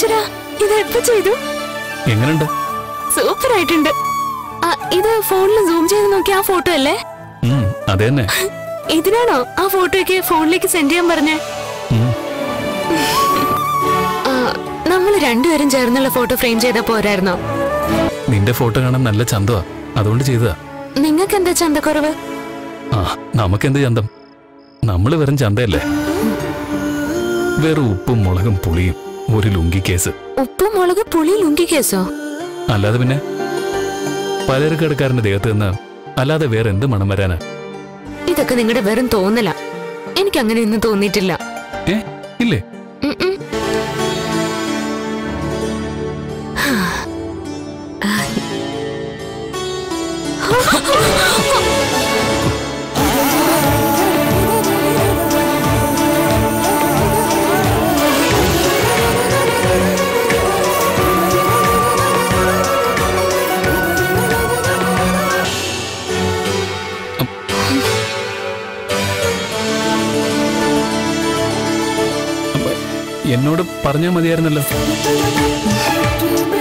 ഈശ്വര ഇത് എപ്പോ ചെയ്തു എങ്ങനുണ്ട് സൂപ്പർ ആയിട്ടുണ്ട് ആ, ഇത് ഫോണിൽ സൂം ചെയ്ത് നോക്കിയ ആ ഫോട്ടോ അല്ലേ ഉം, അത് തന്നെ ഇതിനാണോ ആ ഫോട്ടോയ്ക്ക് ഫോണിലേക്ക് സെൻഡ് ചെയ്യാൻ പറഞ്ഞേ ഉം, നമ്മൾ രണ്ടുപേരും ചേർന്നുള്ള ഫോട്ടോ ഫ്രെയിം ചെയ്താ പോരായിരുന്നോ നിന്റെ ഫോട്ടോ കാണാൻ നല്ല ചന്തമാ അതുകൊണ്ട് ചെയ്തതാ നിങ്ങൾക്ക് എന്താ ചന്തക്കുറവ് ആ നമുക്കെന്ത് ചന്തം നമ്മള് വെറും ചന്തയല്ലേ വെറും ഉപ്പും മുളകും പുളിയും ഒരു ലുങ്കി കേസ് ഉപ്പും മുളക് പുളി ലുങ്കി കേസോ അല്ലാതെ പിന്നെ പലചരക്കടക്കാരന്റെ ദേഹത്ത് നിന്ന് അല്ലാതെ വേറെ എന്ത് മണം വരാനാ ഇതൊക്കെ നിങ്ങളുടെ വെറും തോന്നല എനിക്ക് അങ്ങനെയൊന്നും തോന്നിയിട്ടില്ല ഏ ഇല്ലേ ഉം ഉം. അപ്പൊ എന്നോട് പറഞ്ഞാൽ മതിയായിരുന്നല്ലോ